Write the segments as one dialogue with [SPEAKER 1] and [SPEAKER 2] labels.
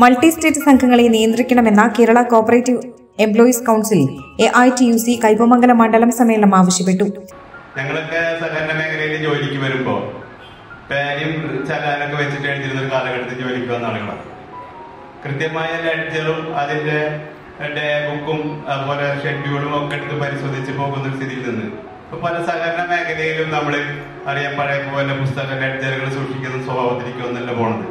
[SPEAKER 1] Multi state സംഘങ്ങളെ നിയന്ത്രിക്കണമെന്ന Kerala cooperative employees council A I T U C Kaipamangalam മണ്ഡലം സമ്മേളനം ആവശ്യപ്പെട്ടു
[SPEAKER 2] ഞങ്ങളൊക്കെ സഹകരണ മേഖലയിൽ ജോലിക്ക് വരുമ്പോ പേനയും ചലാനൊക്കെ വെച്ചിട്ട് എഴുതിയിരുന്ന ഒരു കാലഘട്ടത്തിൽ ജോലിക്ക് വന്ന ആളുകളാണ് കൃത്യമായ ലെഡ്ജറും അതിന്റെ ഡേ ബുക്കും അതുപോലെ ഷെഡ്യൂളും ഒക്കെ എടുത്ത് പരിശോധിച്ച് പോകുന്ന ഒരു സ്ഥിതിയിൽ നിന്ന് ഇപ്പൊ പല സഹകരണ മേഖലയിലും നമ്മൾ അറിയാൻ പഴയ പോലെ പുസ്തക ലെഡ്ജറുകൾ സൂക്ഷിക്കുന്ന സ്വഭാവത്തിലേക്കൊന്നല്ല പോണത്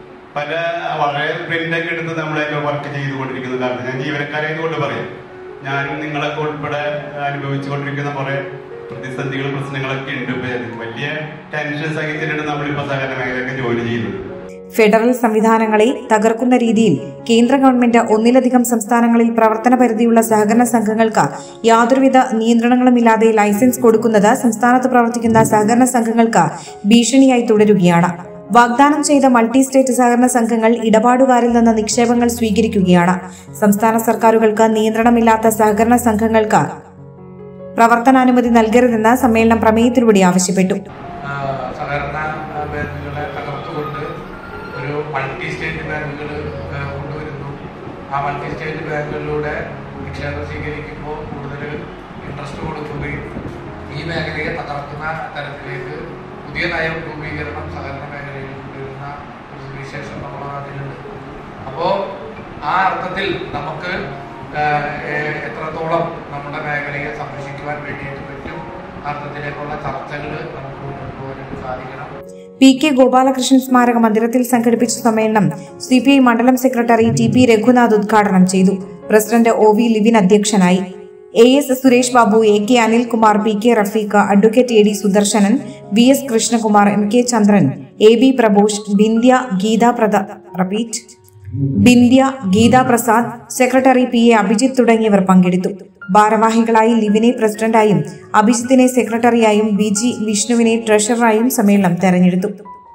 [SPEAKER 2] പല വളരെ പ്രിന്റൊക്കെ എടുത്ത് നമ്മളൊക്കെ വർക്ക് ചെയ്തുകൊണ്ടിരിക്കുന്ന കാലത്ത് ഞാൻ ജീവനക്കാരെ കൊണ്ട് പറയാം ഞാനും നിങ്ങളൊക്കെ ഉൾപ്പെടെ അനുഭവിച്ചുകൊണ്ടിരിക്കുന്ന കുറെ പ്രതിസന്ധികളും പ്രശ്നങ്ങളൊക്കെ ഉണ്ട് ഇപ്പൊ വലിയ ടെൻഷൻ സഹിച്ചിട്ടാണ് നമ്മളിപ്പോ സഹകരണ മേഖലയൊക്കെ ജോലി ചെയ്യുന്നത്
[SPEAKER 1] ഫെഡറൽ സംവിധാനങ്ങളെ തകർക്കുന്ന രീതിയിൽ കേന്ദ്ര ഗവൺമെന്റ് ഒന്നിലധികം സംസ്ഥാനങ്ങളിൽ പ്രവർത്തന പരിധിയുള്ള സഹകരണ സംഘങ്ങൾക്ക് യാതൊരുവിധ നിയന്ത്രണങ്ങളുമില്ലാതെ ലൈസൻസ് കൊടുക്കുന്നത് സംസ്ഥാനത്ത് പ്രവർത്തിക്കുന്ന സഹകരണ സംഘങ്ങൾക്ക് ഭീഷണിയായി തുടരുകയാണ് വാഗ്ദാനം ചെയ്ത മൾട്ടി സ്റ്റേറ്റ് സഹകരണ സംഘങ്ങൾ ഇടപാടുകാരിൽ നിന്ന് നിക്ഷേപങ്ങൾ സ്വീകരിക്കുകയാണ് സംസ്ഥാന സർക്കാരുകൾക്ക് നിയന്ത്രണമില്ലാത്ത സഹകരണ സംഘങ്ങൾക്ക് പ്രവർത്തനാനുമതി നൽകരുതെന്ന് സമ്മേളനം പ്രമേയത്തിലൂടെ ആവശ്യപ്പെട്ടു
[SPEAKER 3] ആ, സഹകരണ ആ, ബാങ്കുകളെ തകർത്തുകൊണ്ട് ഒരു മൾട്ടി സ്റ്റേറ്റ് ബാങ്കുകൾ ആ, കൊണ്ടുവരുന്നു ആ മൾട്ടി സ്റ്റേറ്റ് ബാങ്കുകളിലൂടെ നിക്ഷേപം സ്വീകരിക്കുമ്പോൾ കൂടുതൽ ഇൻട്രസ്റ്റ് കൊടുക്കുകയും ഈ മേഖലയെ തകർക്കുന്ന തരത്തിലേക്ക് പുതിയ നയം രൂപീകരണം സഹകരണ മേഖലയിൽ കൊണ്ടുവരുന്ന ഒരു സുവിശേഷം നമ്മുടെ നാട്ടിലുണ്ട് അപ്പോൾ ആ അർത്ഥത്തിൽ നമുക്ക് ആ, എ- എത്രത്തോളം നമ്മുടെ മേഖലയെ സംരക്ഷിക്കുവാൻ വേണ്ടിയിട്ട് പറ്റും ആ അർത്ഥത്തിലേക്കുള്ള ചർച്ചകൾ നമുക്ക് മുന്നോട്ട് പോകാനായിട്ട് സാധിക്കണം
[SPEAKER 1] പി കെ ഗോപാലകൃഷ്ണൻ സ്മാരക മന്ദിരത്തിൽ സംഘടിപ്പിച്ച സമ്മേളനം സി പി ഐ മണ്ഡലം സെക്രട്ടറി ടി പി രഘുനാഥ് ഉദ്ഘാടനം ചെയ്തു പ്രസിഡന്റ് ഒ വി ലിവിൻ അധ്യക്ഷനായി A S Suresh Babu A K Anilkumar P K Rafeeq advocate A D Sudarsanan V S Krishnakumar M K Chandran A B Prabhosh Bindhya Geetha പ്രദ repeat Bindhya Geetha Prasad secretary P A Abhijith തുടങ്ങിയവർ പങ്കെടുത്തു ഭാരവാഹികളായി ലിവിനെ പ്രസിഡന്റായും അഭിജിത്തിനെ സെക്രട്ടറിയായും ബി ജി വിഷ്ണുവിനെ ട്രഷററായും സമ്മേളനം തെരഞ്ഞെടുത്തു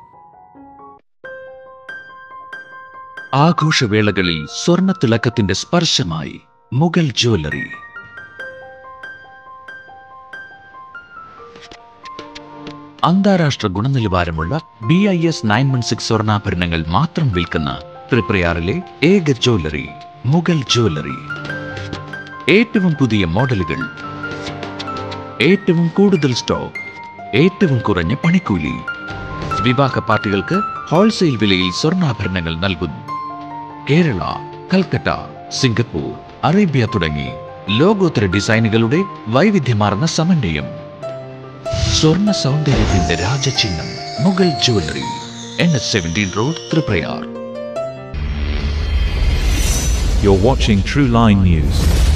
[SPEAKER 4] ആഘോഷവേളകളിൽ സ്വർണത്തിളക്കത്തിന്റെ സ്പർശമായി മുഗൾ ജ്വല്ലറി അന്താരാഷ്ട്ര ഗുണനിലവാരമുള്ള B I S nine one six സ്വർണ്ണാഭരണങ്ങൾ മാത്രം വിൽക്കുന്ന തൃപ്രയാറിലെ ഏക ജ്വല്ലറി മുഗൾ ജ്വല്ലറി ഏറ്റവും പുതിയ മോഡലുകൾ ഏറ്റവും കൂടുതൽ സ്റ്റോക്ക് ഏറ്റവും കുറഞ്ഞ പണിക്കൂലി വിവാഹ പാർട്ടികൾക്ക് ഹോൾസെയിൽ വിലയിൽ സ്വർണ്ണാഭരണങ്ങൾ നൽകുന്നു കേരള കൽക്കട്ട സിംഗപ്പൂർ അറേബ്യ തുടങ്ങി ലോകോത്തര ഡിസൈനുകളുടെ വൈവിധ്യമാർന്ന സമന്വയം സ്വർണ്ണ സൗന്ദര്യത്തിന്റെ രാജചിഹ്നം Mughal jewellery N S seventeen road Triprayar
[SPEAKER 5] You're watching True Line News.